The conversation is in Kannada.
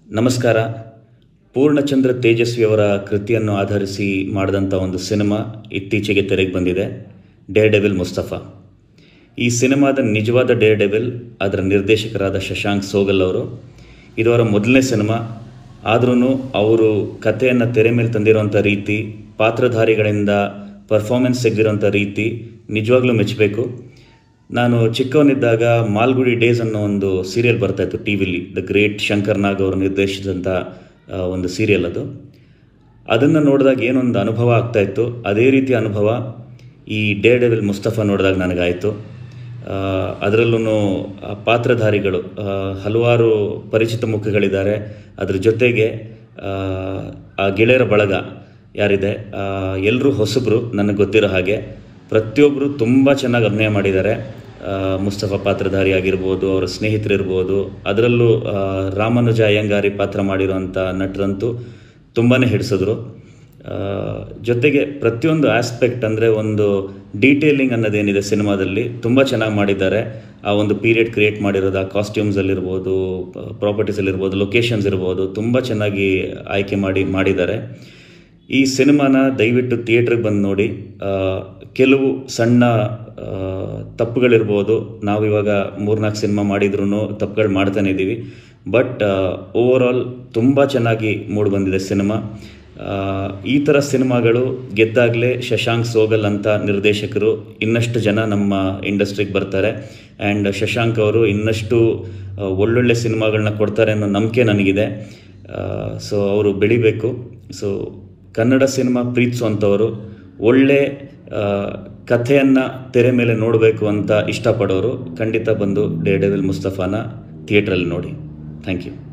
ನಮಸ್ಕಾರ ಪೂರ್ಣಚಂದ್ರ ತೇಜಸ್ವಿಯವರ ಕೃತಿಯನ್ನು ಆಧರಿಸಿ ಮಾಡಿದಂಥ ಒಂದು ಸಿನಿಮಾ ಇತ್ತೀಚೆಗೆ ತೆರೆಗೆ ಬಂದಿದೆ ಡೇರ್ ಡೆವಿಲ್ ಮುಸ್ತಫಾ ಈ ಸಿನಿಮಾದ ನಿಜವಾದ ಡೇರ್ ಡೆವಿಲ್ ಅದರ ನಿರ್ದೇಶಕರಾದ ಶಶಾಂಕ್ ಸೋಗಲ್ ಅವರು ಇದು ಅವರ ಮೊದಲನೇ ಸಿನಿಮಾ ಆದ್ರೂ ಅವರು ಕಥೆಯನ್ನು ತೆರೆ ಮೇಲೆ ತಂದಿರುವಂಥ ರೀತಿ ಪಾತ್ರಧಾರಿಗಳಿಂದ ಪರ್ಫಾರ್ಮೆನ್ಸ್ ತೆಗೆದಿರೋಂಥ ರೀತಿ ನಿಜವಾಗ್ಲೂ ಮೆಚ್ಚಬೇಕು ನಾನು ಚಿಕ್ಕವನಿದ್ದಾಗ ಮಾಲ್ಗುಡಿ ಡೇಸ್ ಅನ್ನೋ ಒಂದು ಸೀರಿಯಲ್ ಬರ್ತಾಯಿತ್ತು ಟಿ ವಿಲಿ ದ ಗ್ರೇಟ್ ಶಂಕರ್ ನಾಗ್ ಅವರು ನಿರ್ದೇಶಿಸಿದಂಥ ಆ, ಒಂದು ಸೀರಿಯಲ್ ಅದು ಅದನ್ನು ನೋಡಿದಾಗ ಏನೊಂದು ಅನುಭವ ಆಗ್ತಾಯಿತ್ತು ಅದೇ ರೀತಿ ಅನುಭವ ಈ ಡೇ ಡೆವಿಲ್ ಮುಸ್ತಫಾ ನೋಡಿದಾಗ ನನಗಾಯಿತು ಅದರಲ್ಲೂ ಪಾತ್ರಧಾರಿಗಳು ಆ, ಹಲವಾರು ಪರಿಚಿತ ಮುಖಗಳಿದ್ದಾರೆ ಅದ್ರ ಜೊತೆಗೆ ಆ, ಆ ಗೆಳೆಯರ ಬಳಗ ಯಾರಿದೆ ಎಲ್ಲರೂ ಹೊಸಬರು ನನಗೆ ಗೊತ್ತಿರೋ ಹಾಗೆ ಪ್ರತಿಯೊಬ್ಬರು ತುಂಬ ಚೆನ್ನಾಗಿ ಅಭಿನಯ ಮಾಡಿದ್ದಾರೆ ಆ, ಮುಸ್ತಫಾ ಪಾತ್ರಧಾರಿ ಆಗಿರ್ಬೋದು ಅವರ ಸ್ನೇಹಿತರಿರ್ಬೋದು ಅದರಲ್ಲೂ ಆ, ರಾಮಾನುಜ ಅಯ್ಯಂಗಾರಿ ಪಾತ್ರ ಮಾಡಿರೋಂಥ ನಟರಂತೂ ತುಂಬಾ ಹಿಡಿಸಿದ್ರು ಆ, ಜೊತೆಗೆ ಪ್ರತಿಯೊಂದು ಆಸ್ಪೆಕ್ಟ್ ಅಂದರೆ ಒಂದು ಡೀಟೇಲಿಂಗ್ ಅನ್ನೋದೇನಿದೆ ಸಿನಿಮಾದಲ್ಲಿ ತುಂಬ ಚೆನ್ನಾಗಿ ಮಾಡಿದ್ದಾರೆ ಆ ಒಂದು ಪೀರಿಯಡ್ ಕ್ರಿಯೇಟ್ ಮಾಡಿರೋದು ಆ ಕಾಸ್ಟ್ಯೂಮ್ಸಲ್ಲಿರ್ಬೋದು ಪ್ರಾಪರ್ಟೀಸಲ್ಲಿರ್ಬೋದು ಲೊಕೇಶನ್ಸ್ ಇರ್ಬೋದು ತುಂಬ ಚೆನ್ನಾಗಿ ಆಯ್ಕೆ ಮಾಡಿ ಮಾಡಿದ್ದಾರೆ ಈ ಸಿನಿಮಾನ ದಯವಿಟ್ಟು ಥಿಯೇಟ್ರಿಗೆ ಬಂದು ನೋಡಿ ಆ, ಕೆಲವು ಸಣ್ಣ ಆ, ತಪ್ಪುಗಳಿರ್ಬೋದು ನಾವಿವಾಗ ಮೂರ್ನಾಲ್ಕು ಸಿನಿಮಾ ಮಾಡಿದ್ರೂ ತಪ್ಪುಗಳು ಮಾಡ್ತಾನೆ ಇದ್ದೀವಿ ಬಟ್ ಓವರ್ ಆಲ್ ತುಂಬ ಚೆನ್ನಾಗಿ ಮೂಡಿ ಬಂದಿದೆ ಸಿನಿಮಾ ಆ, ಈ ಥರ ಸಿನಿಮಾಗಳು ಗೆದ್ದಾಗಲೇ ಶಶಾಂಕ್ ಸೋಗಲ್ ಅಂತ ನಿರ್ದೇಶಕರು ಇನ್ನಷ್ಟು ಜನ ನಮ್ಮ ಇಂಡಸ್ಟ್ರಿಗೆ ಬರ್ತಾರೆ ಆ್ಯಂಡ್ ಶಶಾಂಕ್ ಅವರು ಇನ್ನಷ್ಟು ಆ, ಒಳ್ಳೊಳ್ಳೆ ಸಿನಿಮಾಗಳನ್ನ ಕೊಡ್ತಾರೆ ಅನ್ನೋ ನಂಬಿಕೆ ನನಗಿದೆ ಸೊ ಅವರು ಬೆಳಿಬೇಕು ಸೊ ಕನ್ನಡ ಸಿನಿಮಾ ಪ್ರೀತಿಸುವಂಥವರು ಒಳ್ಳೆ ಆ, ಕಥೆಯನ್ನು ತೆರೆ ಮೇಲೆ ನೋಡಬೇಕು ಅಂತ ಇಷ್ಟಪಡೋರು ಖಂಡಿತ ಬಂದು ಡೇ ಡೆವಿಲ್ ಮುಸ್ತಫಾನ ಥಿಯೇಟ್ರಲ್ಲಿ ನೋಡಿ ಥ್ಯಾಂಕ್ ಯು